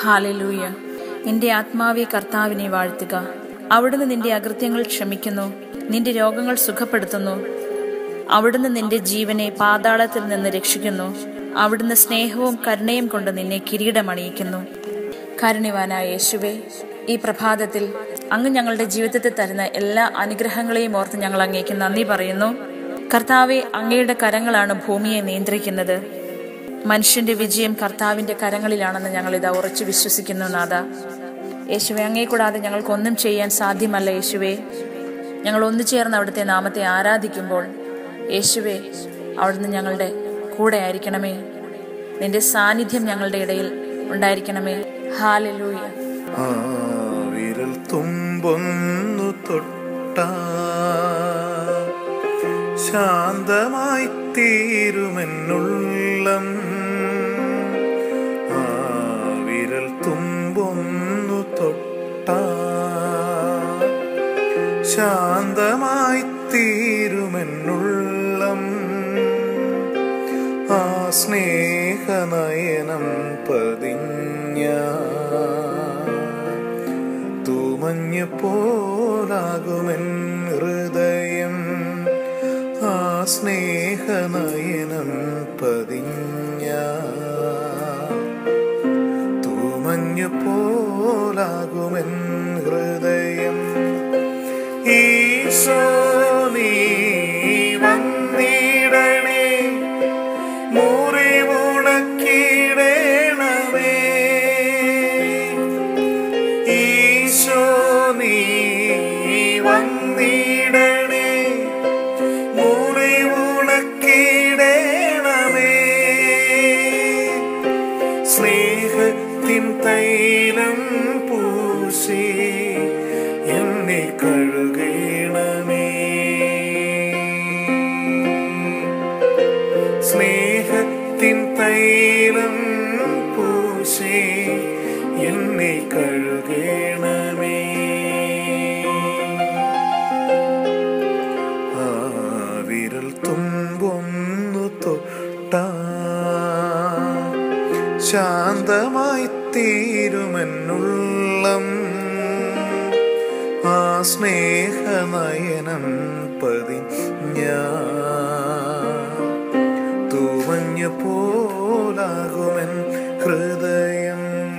hallelujah നിന്റെ ആത്മാവെ കർത്താവിനെ വാഴ്ത്തുക അവിടുന്ന് നിന്റെ അകൃത്യങ്ങൾ ക്ഷമിക്കുന്നു നിന്റെ രോഗങ്ങൾ സുഖപ്പെടുത്തുന്നു അവിടുന്ന് നിന്റെ ജീവനെ പാതാളത്തിൽ നിന്ന് രക്ഷിക്കുന്നു അവിടുന്ന് സ്നേഹവും കരുണയും കൊണ്ട് നിന്നെ കിരീടമണിയിക്കുന്നു കാരുണ്യവാനായ യേശുവേ ഈ പ്രഭാതത്തിൽ അങ്ങ് ഞങ്ങളുടെ ജീവിതത്തിൽ തരുന്ന എല്ലാ അനുഗ്രഹങ്ങളെയും ഓർത്ത് ഞങ്ങൾ അങ്ങേക്ക് നന്ദി പറയുന്നു കർത്താവെ അങ്ങയുടെ കരങ്ങളാണ് ഭൂമിയെ നിയന്ത്രിക്കുന്നത് മനുഷ്യന്റെ വിജയം കർത്താവിന്റെ കരങ്ങളിലാണെന്ന് ഞങ്ങൾ ഇതാ ഉറച്ചു വിശ്വസിക്കുന്നു നാഥ യേശുവെ അങ്ങേ കൂടാതെ ഞങ്ങൾക്കൊന്നും ചെയ്യാൻ സാധ്യമല്ല യേശുവെ ഞങ്ങൾ ഒന്നു ചേർന്ന് അവിടുത്തെ നാമത്തെ ആരാധിക്കുമ്പോൾ യേശുവെ അവിടുന്ന് ഞങ്ങളുടെ കൂടെ ആയിരിക്കണമേ നിന്റെ സാന്നിധ്യം ഞങ്ങളുടെ ഇടയിൽ ഉണ്ടായിരിക്കണമേ ഹാലലൂയ ആ വിരൽ തുമ്പൊന്നു തൊട്ട ശാന്തമായി തീരുമെന്നുള്ളം ആ വിരൽ തുമ്പൊന്നു തൊട്ട ശാന്തമായി തീരുമെന്നുള്ളം ആ സ്നേഹനയനം പതിഞ്ഞ തൂമഞ്ഞു പോലാകുമെൻ ഹൃദയം ആ സ്നേഹനയനം പതിഞ്ഞ തൂമഞ്ഞു പോലാകുമെൻ ഹൃദയം ഈശോ നീ വന്നിടണേ മുറിവുണക്കിടണമേ ഈശോ നീ വന്നിടണേ മുറിവുണക്കിടണമേ സ്നേഹത്തിൻ തൈലം പൂശി എന്നെ കഴുകണമേ സ്നേഹത്തിൻ തൈലം പൂശി എന്നെ കഴുകണമേ ആ വിരൽ തുമ്പൊന്നു തൊട്ട ശാന്തമായി തീരുമെന്നുള്ളം ആ സ്നേഹനയനം പതിഞ്ഞ തൂമഞ്ഞു പോലാകുമെൻ ഹൃദയം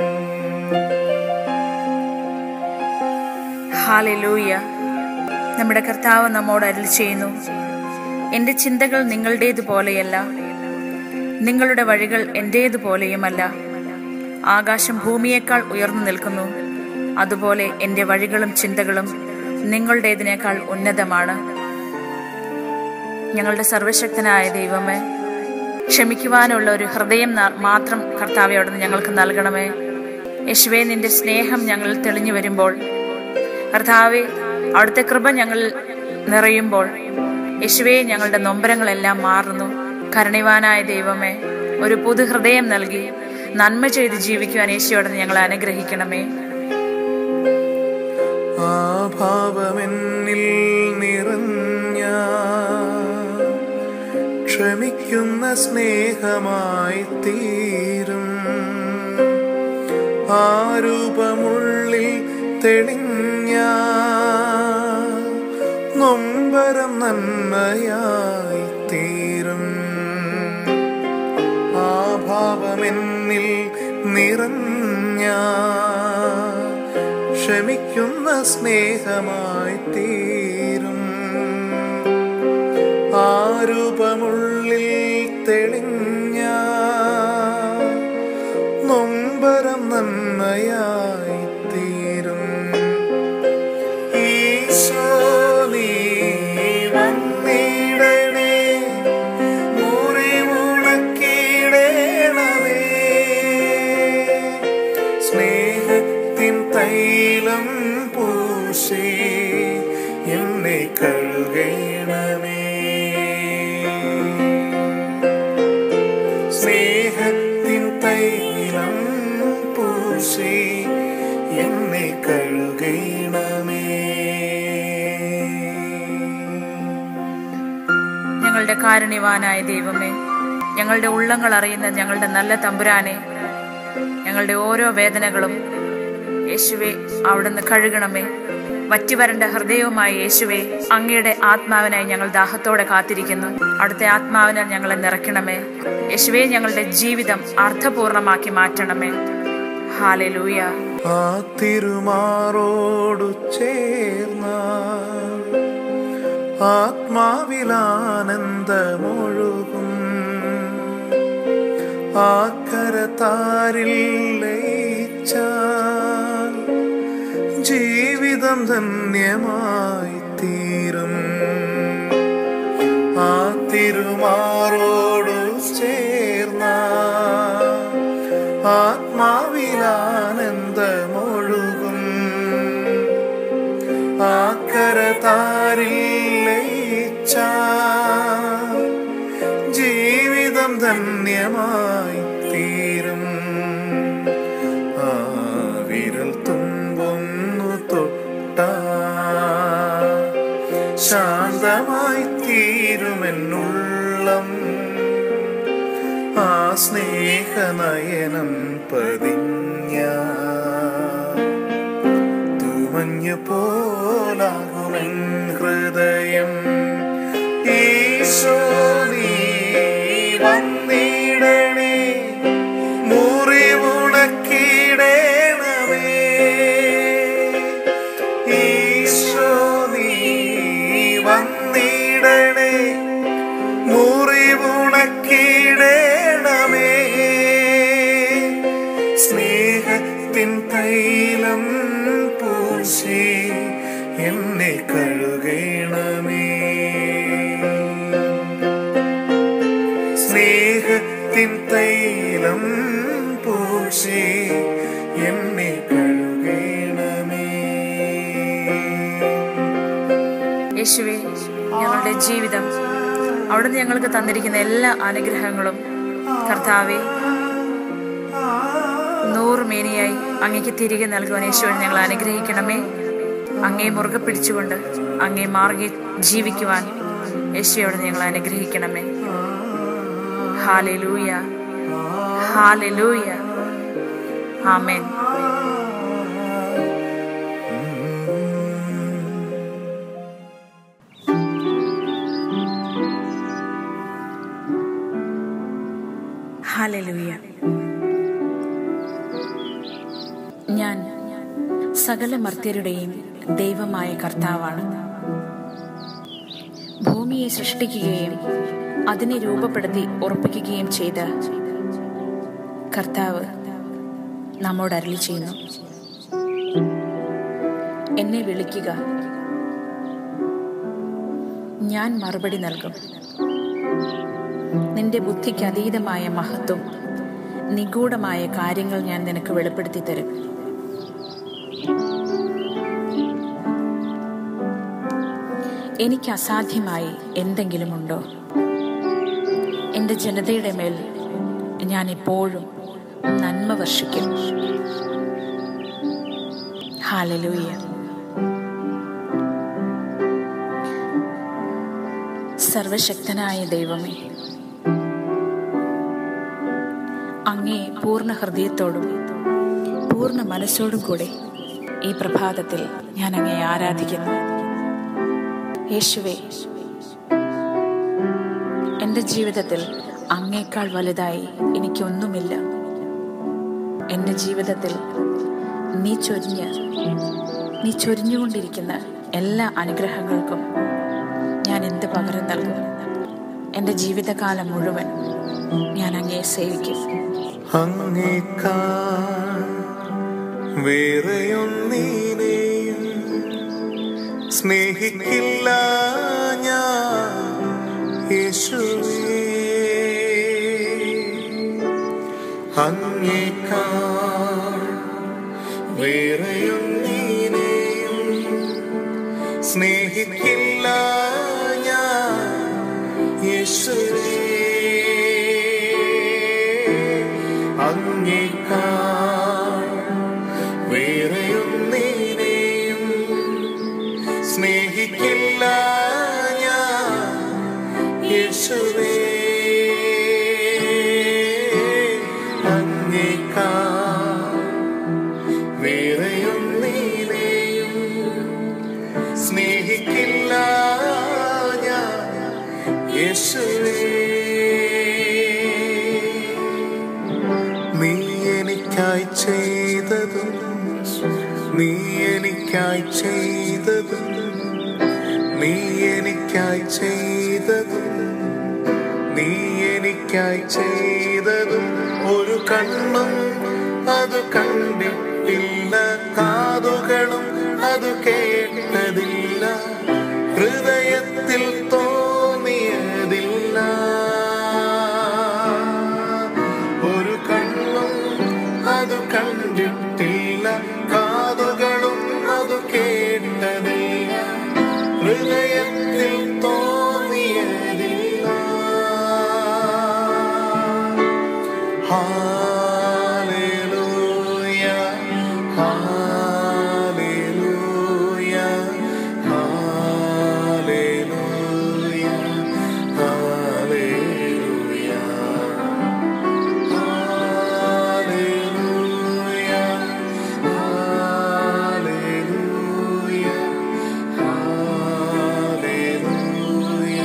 ഹാലലൂയ നമ്മുടെ കർത്താവ് നമ്മോട് അരുൾ ചെയ്യുന്നു എന്റെ ചിന്തകൾ നിങ്ങളുടേതുപോലെയല്ല നിങ്ങളുടെ വഴികൾ എന്റേതുപോലെയുമല്ല ആകാശം ഭൂമിയേക്കാൾ ഉയർന്നു നിൽക്കുന്നു അതുപോലെ എന്റെ വഴികളും ചിന്തകളും നിങ്ങളുടേതിനേക്കാൾ ഉന്നതമാണ് ഞങ്ങളുടെ സർവശക്തനായ ദൈവമേ ക്ഷമിക്കുവാനുള്ള ഒരു ഹൃദയം ന- മാത്രം കർത്താവെ അവിടുന്ന് ഞങ്ങൾക്ക് നൽകണമേ യേശുവേ നിന്റെ സ്നേഹം ഞങ്ങൾ തെളിഞ്ഞു വരുമ്പോൾ കർത്താവെ അവിടുത്തെ കൃപ ഞങ്ങൾ നിറയുമ്പോൾ യേശുവേ ഞങ്ങളുടെ നൊമ്പരങ്ങളെല്ലാം മാറുന്നു കരുണിവാനായ ദൈവമേ ഒരു പുതു ഹൃദയം നൽകി നന്മ ചെയ്ത് ജീവിക്കുവാൻ യേശുയോടെ ഞങ്ങളെ അനുഗ്രഹിക്കണമേ ആ ഭാവമെന്നിൽ നിറഞ്ഞ ക്ഷമിക്കുന്ന സ്നേഹമായി തീരും ആ രൂപമുള്ളിൽ തെളിഞ്ഞ നൊമ്പരം നന്മയായി തീരും ആ ഭാവമെന്നിൽ നിറഞ്ഞ ക്ഷമിക്കുന്ന സ്നേഹമായി തീരും ആ രൂപമുള്ളിൽ തെളിഞ്ഞ നൊമ്പരം നന്മയായി തീരും ഈശോ നീ വന്നിടണേ മുറിവുണക്കിടണമേ സ്നേഹത്തിൻ തൈലം പൂശി എന്നെ കഴുകണമേ സ്നേഹത്തിൻ തൈലം പൂശി എന്നെ കഴുകണമേ ഞങ്ങളുടെ കാരുണ്യവാനായ ദൈവമേ ഞങ്ങളുടെ ഉള്ളങ്ങൾ അറിയുന്ന ഞങ്ങളുടെ നല്ല തമ്പുരാനെ ഞങ്ങളുടെ ഓരോ വേദനകളും യേശുവെ അവിടുന്ന് കഴുകണമേ വറ്റിവരണ്ട ഹൃദയവുമായി യേശുവെ അങ്ങയുടെ ആത്മാവിനായി ഞങ്ങൾ ദാഹത്തോടെ കാത്തിരിക്കുന്നു അവിടുത്തെ ആത്മാവിനാൽ ഞങ്ങളെ നിറയ്ക്കണമേ യേശുവെ ഞങ്ങളുടെ ജീവിതം അർത്ഥപൂർണമാക്കി മാറ്റണമേ ഹാലലൂയ ആ തിരുമാറോടു ചേർന്ന ആത്മാവിലാനന്ദമൊഴുകും ആക്കരത്താരിൽ ലയിച്ചാൽ ജീവിതം ധന്യമായി തീരും ആ തിരുമാറോടു ചേർന്ന ആത്മാവിലാനന്ദമൊഴുകും ആക്കരതാരിൽ ലയിച്ചാൽ ജീവിതം ധന്യമായി തീരും ആ വിരൽ തുമ്പൊന്നു തൊട്ട ശാന്തമായി തീരുമെന്നുള്ളം ആ സ്നേഹനയനം പതിഞ്ഞ തുമഞ്ഞ പോലാകുമെൻ ഹൃദയം ഈശോ നീ വന്നിടണേ മുറിവുണക്കിടേണമേ ഈശോ നീ വന്നിടണേ മുറിവുണക്കിടേണമേ സ്നേഹത്തിൻ തൈലം പൂശി എന്നെ കഴുകണമേ സ്നേഹത്തിൻ തൈലം പൂശി എന്നെ കഴുകണമേ യേശുവെ ഞങ്ങളുടെ ജീവിതം അവിടുന്ന് ഞങ്ങൾക്ക് തന്നിരിക്കുന്ന എല്ലാ അനുഗ്രഹങ്ങളും കർത്താവെ നൂറുമേനിയായി അങ്ങേക്ക് തിരികെ നൽകുവാൻ യേശുവെ ഞങ്ങൾ അനുഗ്രഹിക്കണമേ അങ്ങേ മുറുകെ പിടിച്ചുകൊണ്ട് അങ്ങേ മാർഗെ ജീവിക്കുവാൻ യേശുവോട് ഞങ്ങൾ അനുഗ്രഹിക്കണമേ ഹാലലൂയ ഹാലലൂയ ആമേൻ ഹാലലൂയ ഞാൻ സകല മർത്യരുടെയും ദൈവമായ കർത്താവാണ് ഭൂമിയെ സൃഷ്ടിക്കുകയും അതിനെ രൂപപ്പെടുത്തി ഉറപ്പിക്കുകയും ചെയ്ത കർത്താവ് നമ്മോട് അരളി ചെയ്യുന്നു എന്നെ വിളിക്കുക ഞാൻ മറുപടി നൽകും നിന്റെ ബുദ്ധിക്ക് അതീതമായ മഹത്വം നിഗൂഢമായ കാര്യങ്ങൾ ഞാൻ നിനക്ക് വെളിപ്പെടുത്തി തരും എനിക്ക് അസാധ്യമായി എന്തെങ്കിലും ഉണ്ടോ എൻ്റെ ജനതയുടെ മേൽ ഞാൻ എപ്പോഴും നന്മ വർഷിക്കും ഹാലലൂയ സർവശക്തനായ ദൈവമേ അങ്ങേ പൂർണ്ണ ഹൃദയത്തോടും പൂർണ്ണ മനസ്സോടും കൂടെ ഈ പ്രഭാതത്തിൽ ഞാൻ അങ്ങേ ആരാധിക്കുന്നു യേശുവേ എൻ്റെ ജീവിതത്തിൽ അങ്ങേക്കാൾ വലുതായി എനിക്കൊന്നുമില്ല എൻ്റെ ജീവിതത്തിൽ നീ ചൊരിഞ്ഞ് നീ ചൊരിഞ്ഞുകൊണ്ടിരിക്കുന്ന എല്ലാ അനുഗ്രഹങ്ങൾക്കും ഞാൻ എന്ത് പകരം നൽകും എൻ്റെ ജീവിതകാലം മുഴുവൻ ഞാൻ അങ്ങേ സേവിക്കും അങ്ങേക്കാൾ വേറെയൊന്നീനെയും സ്നേഹിക്കില്ല ഞാൻ യേശുവേ അങ്ങേക്കാൾ വേറെയൊന്നീനെയും സ്നേഹിക്കില്ല ഞാൻ യേശുവേ അങ്ങേക്കാൾ വേറെയൊന്നീനെയും സ്നേഹിക്കില്ല ഞാൻ യേശുവേ അങ്ങ് അങ്ങേക്കാ വേറെയൊന്നിനെയും സ്നേഹിക്കില്ല ഞാൻ യേശുവേ നീ എനിക്കായി ചെയ്തതും നീ എനിക്കായി ചെയ്തതും നീ എനിക്കായി ചെയ്തതും നീ എനിക്കായി ചെയ്തതും ഒരു കണ്ണും അത് കണ്ടിട്ടില്ല കാതുകളും അത് കേട്ടതില്ല ഹൃദയത്തിൽ തോന്നിയതില്ല ഒരു കണ്ണും അത് കണ്ടിട്ടില്ല കാതുകളും അത് കേട്ടതില്ല ഹൃദയത്തിൽ തോന്നിയതില്ല ഹാലേലൂയ ഹാലേലൂയ ഹാലേലൂയ ഹാലേലൂയ ഹാലേലൂയ ഹാലേലൂയ ഹാലേലൂയ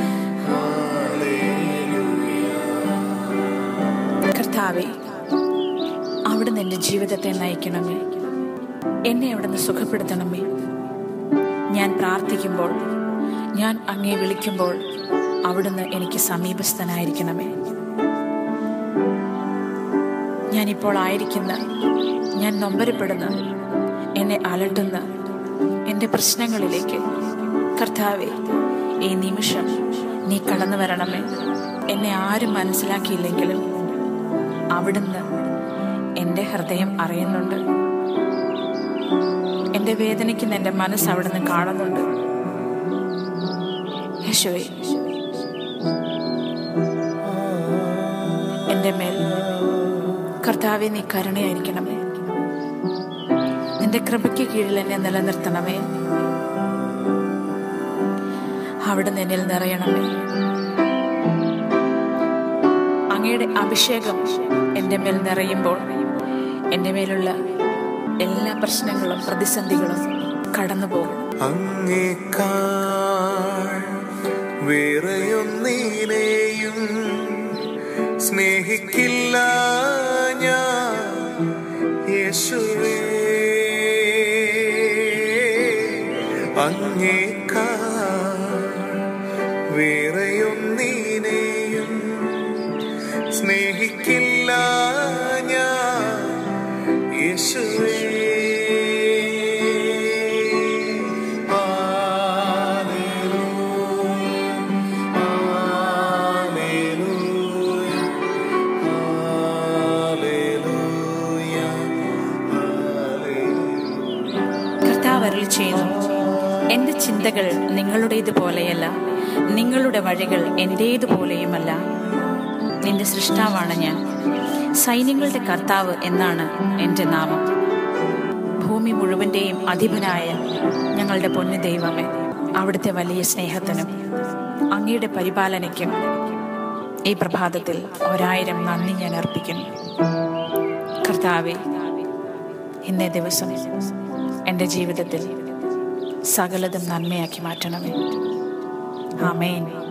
ഹാലേലൂയ കർത്താവെ അവിടുന്ന് എൻ്റെ ജീവിതത്തെ നയിക്കണമേ എന്നെ അവിടുന്ന് സുഖപ്പെടുത്തണമേ ഞാൻ പ്രാർത്ഥിക്കുമ്പോൾ ഞാൻ അങ്ങേ വിളിക്കുമ്പോൾ അവിടുന്ന് എനിക്ക് സമീപസ്ഥനായിരിക്കണമേ ഞാനിപ്പോൾ ആയിരിക്കുന്ന ഞാൻ നൊമ്പരപ്പെടുന്ന എന്നെ അലട്ടുന്ന എൻ്റെ പ്രശ്നങ്ങളിലേക്ക് കർത്താവെ ഈ നിമിഷം നീ കടന്നു വരണമേ എന്നെ ആരും മനസ്സിലാക്കിയില്ലെങ്കിലും അവിടുന്ന് എൻ്റെ ഹൃദയം അറിയുന്നുണ്ട് എൻ്റെ വേദനയ്ക്കുന്ന എൻ്റെ മനസ്സ് അവിടുന്ന് കാണുന്നുണ്ട് യേശുവേ എൻ്റെ മേൽ കർത്താവെ നീ കരുണയായിരിക്കണമേ നിന്റെ കൃപയ്ക്ക് കീഴിൽ എന്നെ നിലനിർത്തണമേ അവിടുന്ന് എന്നിൽ നിറയണമേ അങ്ങയുടെ അഭിഷേകം എൻ്റെ മേൽ നിറയുമ്പോൾ എൻ്റെ മേലുള്ള എല്ലാ പ്രശ്നങ്ങളും പ്രതിസന്ധികളും കടന്നു പോകും അങ്ങേക്കാൾ വേറെയൊന്നിനെയും സ്നേഹിക്കില്ല ഞാൻ യേശുവേ അങ്ങേക്കാൾ വേറെയൊന്നിനെയും സ്നേഹിക്കില്ല ഞാൻ യേശുവേ കർത്താവ് അരുളി ചെയ്യുന്നു എൻ്റെ ചിന്തകൾ നിങ്ങളുടേതുപോലെയല്ല നിങ്ങളുടെ വഴികൾ എൻ്റേതുപോലെയുമല്ല നിന്റെ സൃഷ്ടാവാണ് ഞാൻ സൈന്യങ്ങളുടെ കർത്താവ് എന്നാണ് എൻ്റെ നാമം ഭൂമി മുഴുവൻ്റെയും അധിപനായ ഞങ്ങളുടെ പൊന്നു ദൈവമേ അവിടുത്തെ വലിയ സ്നേഹത്തിനും അങ്ങയുടെ പരിപാലനയ്ക്കും ഈ പ്രഭാതത്തിൽ ഒരായിരം നന്ദി ഞാൻ അർപ്പിക്കുന്നു കർത്താവെ ഇന്നേ ദിവസം എൻ്റെ ജീവിതത്തിൽ സകലതും നന്മയാക്കി മാറ്റണമേ ആമേൻ